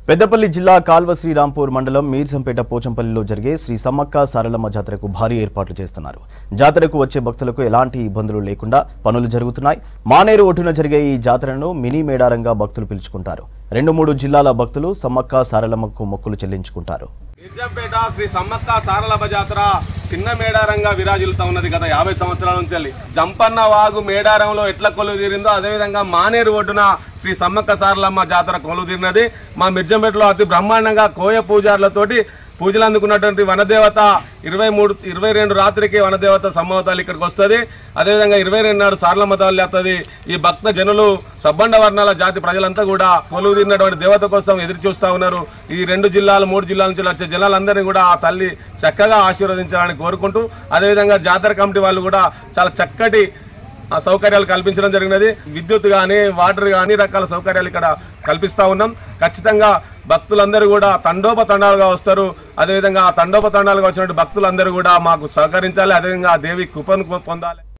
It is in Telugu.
పెద్దపల్లి జిల్లా కాల్వ శ్రీరాంపూర్ మండలం మీర్సంపేట పోచంపల్లిలో జరిగే శ్రీ సమ్మక్క సారలమ్మ జాతరకు భారీ ఏర్పాట్లు చేస్తున్నారు జాతరకు వచ్చే భక్తులకు ఎలాంటి ఇబ్బందులు లేకుండా పనులు జరుగుతున్నాయి మానేరు ఒడ్డున జరిగే ఈ జాతరను మినీ మేడారంగా భక్తులు పిలుచుకుంటారు రెండు మూడు జిల్లాల భక్తులు సమ్మక్క సారలమ్మకు మొక్కులు చెల్లించుకుంటారు నిజంపేట శ్రీ సమ్మక్క సారలభ జాతర చిన్న మేడారంగా విరాజిల్లుతా ఉన్నది గత యాభై సంవత్సరాల నుంచి వెళ్ళి జంపన్న వాగు మేడారంలో ఎట్లా కొలువు తీరిందో అదేవిధంగా మానేరు ఒడ్డున శ్రీ సమ్మక్క సారలమ్మ జాతర కొలువు తీరినది మా మిర్జంపేటలో అతి బ్రహ్మాండంగా కోయ పూజారులతోటి పూజలు అందుకున్నటువంటి వనదేవత ఇరవై మూడు ఇరవై రెండు రాత్రికి వనదేవత సమ్మవతాలు ఇక్కడికి వస్తుంది అదేవిధంగా ఇరవై రెండు నాడు సార్లమ్మ తల్లి వస్తుంది ఈ భక్త జనులు సబ్బండ వర్ణాల జాతి ప్రజలంతా కూడా కొలువు తిన్నటువంటి దేవత కోసం ఎదురు చూస్తూ ఉన్నారు ఈ రెండు జిల్లాలు మూడు జిల్లాల నుంచి వచ్చే జిల్లాలందరినీ కూడా ఆ తల్లి చక్కగా ఆశీర్వదించాలని కోరుకుంటూ అదేవిధంగా జాతర కమిటీ వాళ్ళు కూడా చాలా చక్కటి ఆ సౌకర్యాలు కల్పించడం జరిగినది విద్యుత్ కానీ వాటర్ కానీ అన్ని రకాల సౌకర్యాలు ఇక్కడ కల్పిస్తా ఉన్నాం ఖచ్చితంగా భక్తులందరూ కూడా తండోపతండాలుగా వస్తారు అదేవిధంగా ఆ తండోపతండాలుగా వచ్చినటువంటి భక్తులందరూ కూడా మాకు సహకరించాలి అదేవిధంగా ఆ దేవి కృపను పొందాలి